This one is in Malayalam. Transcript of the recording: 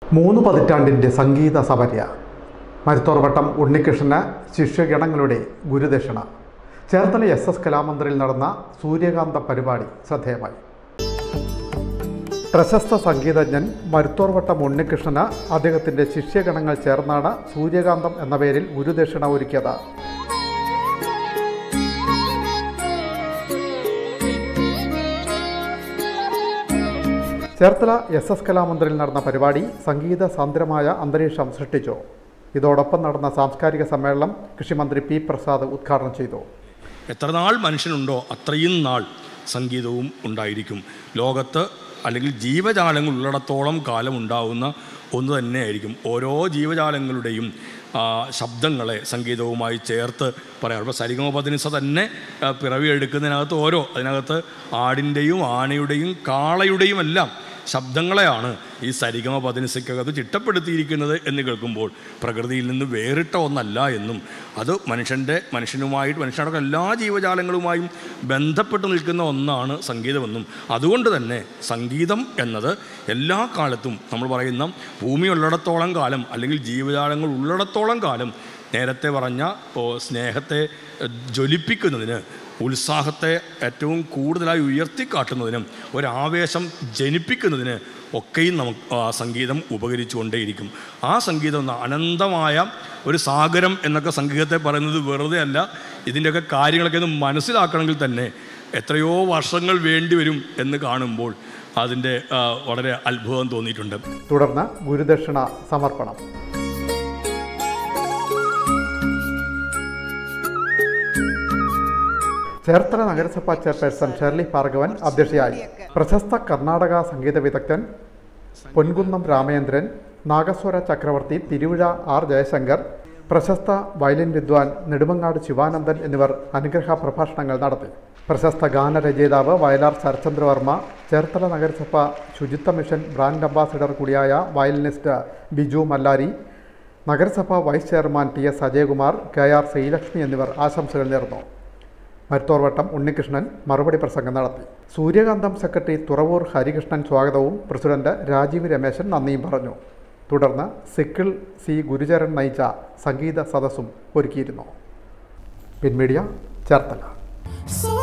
മൂന്ന് പതിറ്റാണ്ടിൻ്റെ സംഗീത സപര്യ മരുത്തോർവട്ടം ഉണ്ണികൃഷ്ണന് ശിഷ്യഗണങ്ങളുടെ ഗുരുദക്ഷിണ ചേർത്തല എസ് എസ് കലാമന്ദിറിൽ നടന്ന സൂര്യകാന്ത പരിപാടി ശ്രദ്ധേയമായി പ്രശസ്ത സംഗീതജ്ഞൻ മരുത്തോർവട്ടം ഉണ്ണികൃഷ്ണന് അദ്ദേഹത്തിൻ്റെ ശിഷ്യഗണങ്ങൾ ചേർന്നാണ് സൂര്യകാന്തം എന്ന പേരിൽ ഗുരുദക്ഷിണ ഒരുക്കിയത് ചേർത്തല എസ് എസ് കലാമന്ദിറിൽ നടന്ന പരിപാടി സംഗീത സാന്ദ്രമായ അന്തരീക്ഷം സൃഷ്ടിച്ചു ഇതോടൊപ്പം നടന്ന സാംസ്കാരിക സമ്മേളനം കൃഷിമന്ത്രി പി പ്രസാദ് ഉദ്ഘാടനം ചെയ്തു എത്ര നാൾ മനുഷ്യനുണ്ടോ അത്രയും നാൾ സംഗീതവും ഉണ്ടായിരിക്കും ലോകത്ത് അല്ലെങ്കിൽ ജീവജാലങ്ങൾ ഉള്ളിടത്തോളം കാലം ഉണ്ടാവുന്ന ഒന്ന് തന്നെയായിരിക്കും ഓരോ ജീവജാലങ്ങളുടെയും ആ, ശബ്ദങ്ങളെ സംഗീതവുമായി ചേർത്ത് പറയാം ഇപ്പോൾ സരിഗമപതിനിസ തന്നെ ആ, പിറവിയെടുക്കുന്നതിനകത്ത് ഓരോ അതിനകത്ത് ആടിൻ്റെയും ആനയുടെയും കാളയുടെയും എല്ലാം ശബ്ദങ്ങളെയാണ് ഈ സരിഗമ പതിനിസയ്ക്കകത്ത് ചിട്ടപ്പെടുത്തിയിരിക്കുന്നത് എന്ന് കേൾക്കുമ്പോൾ പ്രകൃതിയിൽ നിന്ന് വേറിട്ട ഒന്നല്ല എന്നും അത് മനുഷ്യൻ്റെ മനുഷ്യനുമായിട്ട് മനുഷ്യനടക്കം എല്ലാ ജീവജാലങ്ങളുമായും ബന്ധപ്പെട്ട് നിൽക്കുന്ന ഒന്നാണ് സംഗീതമെന്നും അതുകൊണ്ട് തന്നെ സംഗീതം എന്നത് എല്ലാ കാലത്തും നമ്മൾ പറയുന്ന ഭൂമി ഉള്ളിടത്തോളം കാലം അല്ലെങ്കിൽ ജീവജാലങ്ങൾ ഉള്ളിടത്തോളം കാലം നേരത്തെ പറഞ്ഞ ഓ, സ്നേഹത്തെ എഹ്, ജ്വലിപ്പിക്കുന്നതിന് ഉത്സാഹത്തെ ഏറ്റവും കൂടുതലായി ഉയർത്തിക്കാട്ടുന്നതിനും ഒരാവേശം ജനിപ്പിക്കുന്നതിന് ഒക്കെയും നമുക്ക് ആ സംഗീതം ഉപകരിച്ചുകൊണ്ടേയിരിക്കും ആ സംഗീതം എന്ന അനന്തമായ ഒരു സാഗരം എന്നൊക്കെ സംഗീതത്തെ പറയുന്നത് വെറുതെ അല്ല ഇതിൻ്റെയൊക്കെ കാര്യങ്ങളൊക്കെ ഒന്ന് മനസ്സിലാക്കണമെങ്കിൽ തന്നെ എത്രയോ വർഷങ്ങൾ വേണ്ടി വരും എന്ന് കാണുമ്പോൾ അതിൻ്റെ ആ, വളരെ അത്ഭുതം തോന്നിയിട്ടുണ്ട് തുടർന്ന് ഗുരുദക്ഷിണ സമർപ്പണം ചേർത്തല നഗരസഭാ ചെയർപേഴ്സൺ ഷെർലി ഭാർഗവൻ അധ്യക്ഷയായി പ്രശസ്ത കർണാടക സംഗീത വിദഗ്ധൻ പൊൻകുന്നം രാമേന്ദ്രൻ നാഗസ്വര ചക്രവർത്തി തിരുവിഴ ആർ ജയശങ്കർ പ്രശസ്ത വയലിൻ വിദ്വാൻ നെടുമങ്ങാട് ശിവാനന്ദൻ എന്നിവർ അനുഗ്രഹ പ്രഭാഷണങ്ങൾ നടത്തി പ്രശസ്ത ഗാനരചയിതാവ് വയലാർ ശരചന്ദ്രവർമ്മ ചേർത്തല നഗരസഭ ശുചിത്വ മിഷൻ ബ്രാൻഡ് അംബാസിഡർ കൂടിയായ വയലിനിസ്റ്റ് ബിജു മല്ലാരി നഗരസഭ vice chairman T S Ajayakumar K R Sreelakshmi എന്നിവർ ആശംസകൾ നേർന്നു മരുത്തോർവട്ടം ഉണ്ണികൃഷ്ണൻ മറുപടി പ്രസംഗം നടത്തി സൂര്യകാന്തം സെക്രട്ടറി തുറവൂർ ഹരികൃഷ്ണൻ സ്വാഗതവും പ്രസിഡന്റ് രാജീവ് രമേശൻ നന്ദിയും പറഞ്ഞു തുടർന്ന് സിക്കിൾ സി ഗുരുചരൻ നയിച്ച സംഗീത സദസ്സും ഒരുക്കിയിരുന്നു പിൻമീഡിയ ചേർത്തല So